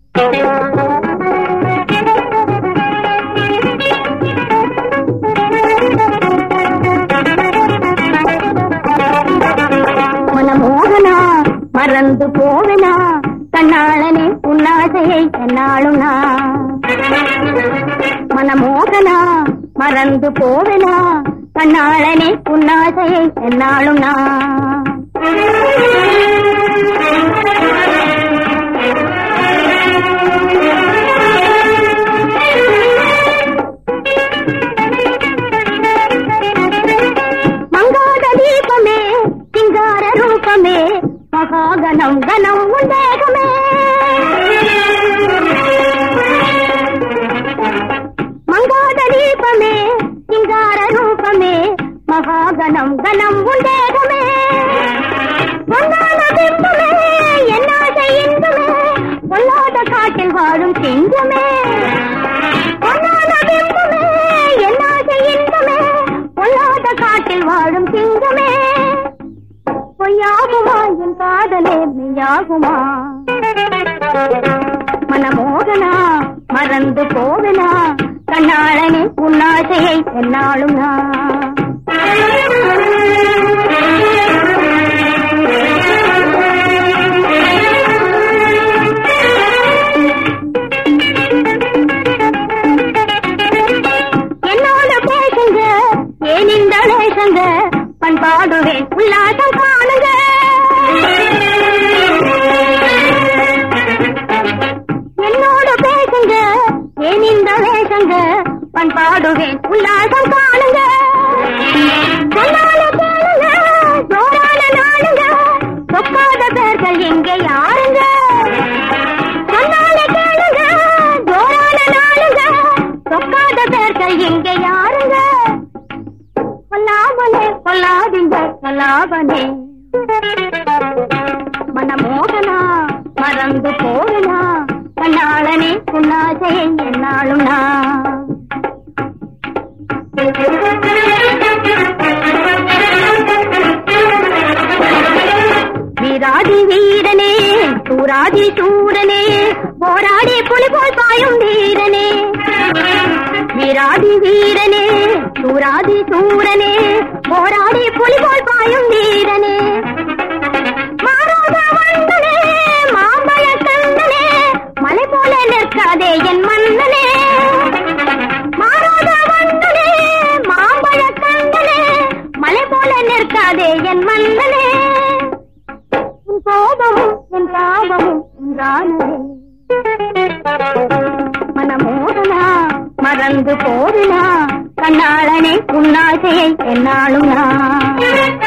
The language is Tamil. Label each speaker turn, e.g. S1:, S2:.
S1: மனமோகனா மறந்து போவனா கண்ணாளனே உன்னாசையை என்னாலும் நான் மனமோகனா மறந்து போவனா கண்ணாளனே உன்னாசையை என்னாலும் நான் மங்காத தீபமே சிங்கார ரூபமே மகாகணம் கணம் உண்டேகமே மங்காத தீபமே சிங்கார ரூபமே மகாகணம் கணம் உண்டேகமே பொன்னான பிம்பமே என்னாத இன்பமே பொல்லாத காட்டில் வாழும் சிங்கமே பொன்னான பிம்பமே என்னாத இன்பமே பொல்லாத காட்டில் வாழும் சிங்கமே பொய்யாகுமா என் காதலே மெய்யாகுமா மனமோகனா மறந்து போவனா கண்ணாளனே உன்னாசையை என்னாலும் நான் என்னோட பேசுங்க ஏன் இந்த வேஷங்க பண்பாடுவேன் உல்லாசம் காணுங்க என்னோட பேசுங்க ஏன் இந்த வேஷங்க பண்பாடுவேன் உல்லாசம் காணுங்க சொன்னால கேளுங்க ஜோரான நாளுங்க சொக்காத பேர்கள் எங்க யாருங்க சொன்னால கேளுங்க ஜோரான நாளுங்க சொக்காத பேர்கள் எங்க யாருங்க கொல்லாமலே கொல்லாதீங்க கொல்லாமலே மனமோகனா மறந்து போகனா கண்ணாளனே உன்னாசையை என்னாலும் நான் வீராதி வீரனே சூராதி சூரனே போராடி புலி போல் பாயும் வீரனே வீராதி வீரனே சூராதி சூரனே போராடி புலி போல் பாயும் வீரனே மாறாத வந்தனே மாம்பழ கந்தனே மலை போல நிற்காதே என் மன்னனே மாறாத வந்தனே மாம்பழ கந்தனே மலை போல நிற்காதே என் மன்னனே உன் கோபமும் என் தாபமும் ஒன்றானதே மனமோகனா மறந்து போவினா கண்ணாளனே உன்னாசையை என்னாலும் நான்